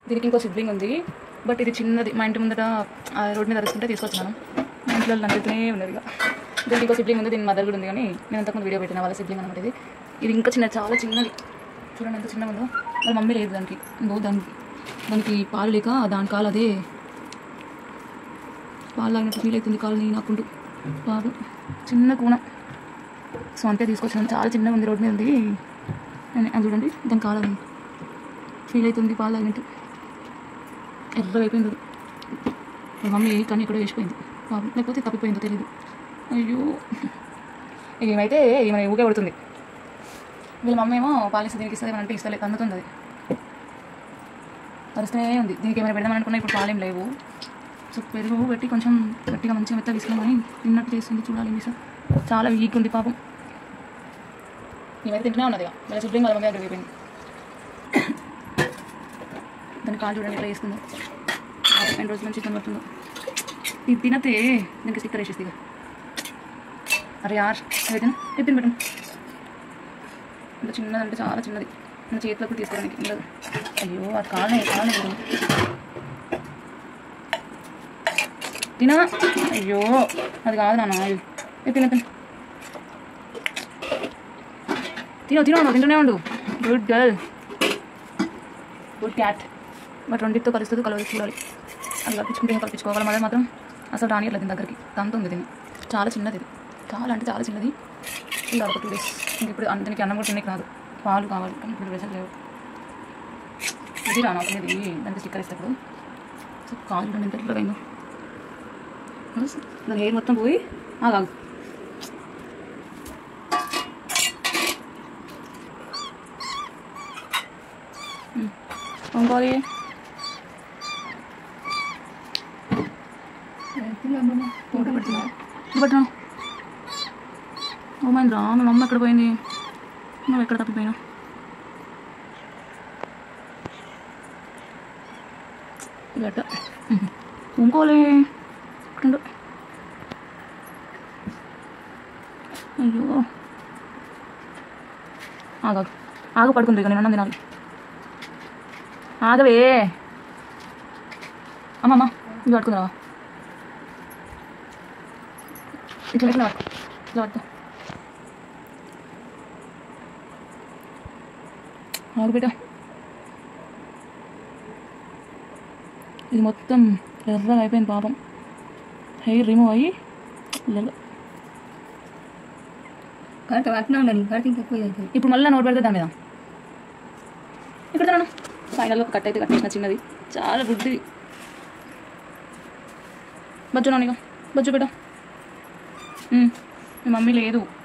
దీనికి ఇంకో సిబ్లింగ్ ఉంది బట్ ఇది చిన్నది మా ఇంటి ముందట ఆ రోడ్ మీద అరుస్తుంటే తీసుకొచ్చాను మా ఇంట్లో నడుతూనే ఉన్నది ఇక దీనికి ఇంకో సిబ్లింగ్ ఉంది దీని మదర్ కూడా ఉంది కానీ నేను అంతకుముందు వీడియో పెట్టిన వాళ్ళ సిబ్లింగ్ అనమాట ఇది ఇది ఇంకా చిన్నది చాలా చిన్నది చూడండి ఎంత చిన్నగా ఉందో వాళ్ళ మమ్మీ లేదు దానికి ఇంకో దానికి దానికి పాలు లేక దాని కాలు అదే పాలు తాగినట్టు ఫీల్ అవుతుంది కాలు నేను నాకుంటూ బాబు చిన్న కూన సో అంతే తీసుకొచ్చాను చాలా చిన్నగా ఉంది రోడ్ మీద ఉంది అని- అది చూడండి దాని కాలు అది ఫీల్ అవుతుంది పాలు తాగినట్టు ఎర్రగా అయిపోయింది అది. మా మమ్మీ కానీ ఇక్కడ వేసిపోయింది పాపం లేకపోతే తప్పిపోయిందో తెలియదు అయ్యో ఏమైతే ఈమె ఊకే పడుతుంది వీళ్ళ మమ్మీ ఏమో పాలిస్తే దీనికి ఇస్తుంది అంటే ఇస్తలేదు అందుతుంది అది పరిస్థితే ఉంది దీనికి ఏమైనా పెడదాం అనుకున్నా ఇప్పుడు పాలేం లేవు సో పెరుగు పెట్టి కొంచెం గట్టిగా మంచిగా మెత్తగా తీసుకున్నామని తిన్నట్టు చేస్తుంది చూడాలి మీ సార్ చాలా వీక్ ఉంది పాపం ఈమె తింటూనే ఉన్నది ఇక. వాళ్ళ సిబ్లింగ్ వాళ్ళ మమ్మీ దగ్గర అయిపోయింది దాని కాలు చూడండి ఎట్లా వేస్తుందో రెండు రోజుల నుంచి చికెన్ పడుతుందో ఇది తినతే దీనికి స్టిక్కర్ వేసేసి ఇక అరే యార్ అదే తిన ఎత్తిన పెట్టు ఇంత చిన్నదంటే చాలా చిన్నది నా చేతిలో కూడా తీసుకోవడానికి ఉండదు అయ్యో అది కాలనే కాలనే లేదు తినా అయ్యో అది కాదు నాన్న ఇది ఏ తిన తిన తినో తినో నువ్వు తింటూనే ఉండు good girl good cat but రెండింటితో కలుస్తుంది కలవదు చూడాలి అది కల్పించుకుంటే ఏం కల్పించుకోవాలి మదర్ మాత్రం అసలు రానియట్లేదు దీని దగ్గరికి తంతుంది దీన్ని చాలా చిన్నది ఇది చాలా అంటే చాలా చిన్నది ఉండాలి ఒక టూ డేస్ ఇంక ఇప్పుడు అంత దీనికి అన్నం కూడా తినకి రాదు పాలు కావాలి కానీ ఇప్పుడు వేసలు లేవు ఇది రాను అవుతుంది దానికి స్టిక్కర్ ఇస్తే ఇప్పుడు సో కాలు చూడండి ఎంత ఎట్లా అయిందో దాని హెయిర్ మొత్తం పోయి ఆగాగు ఇంకోరి ఫోటో పెడుతున్నా పెట్టినా ఓ మైండ్ రా మా మమ్మ ఎక్కడ పోయింది నువ్వు ఎక్కడ తప్పిపోయినా గట్ట ఇంకోలే ఇక్కడుండు. అయ్యో ఆగాగు ఆగు పడుకుంది ఇక నేను అన్నం తినాలి ఆగవే అమ్మమ్మ ఇవి పట్టుకుందావా ఇట్లా ఇట్లా పట్టుకో ఇట్లా పట్టుకో ఆగు బిడ్డ ఇది మొత్తం ఎర్రగా అయిపోయింది పాపం హెయిర్ రిమూవ్ అయ్యి లేదు కరెక్ట్ అట్లా ఉండాలి కరెక్ట్ ఇంకా ఎక్కువ అవుతుంది ఇప్పుడు మళ్ళీ నోట్ పెడితే దాని మీద ఇక్కడ తిన్నాను ఫైనల్గా కట్ అయితే కట్టేసిన చిన్నది చాలా గుడ్డిది బజ్జు నానిగా బజ్జు బిడ్డ ఉమ్, మీ మమ్మీ లేదు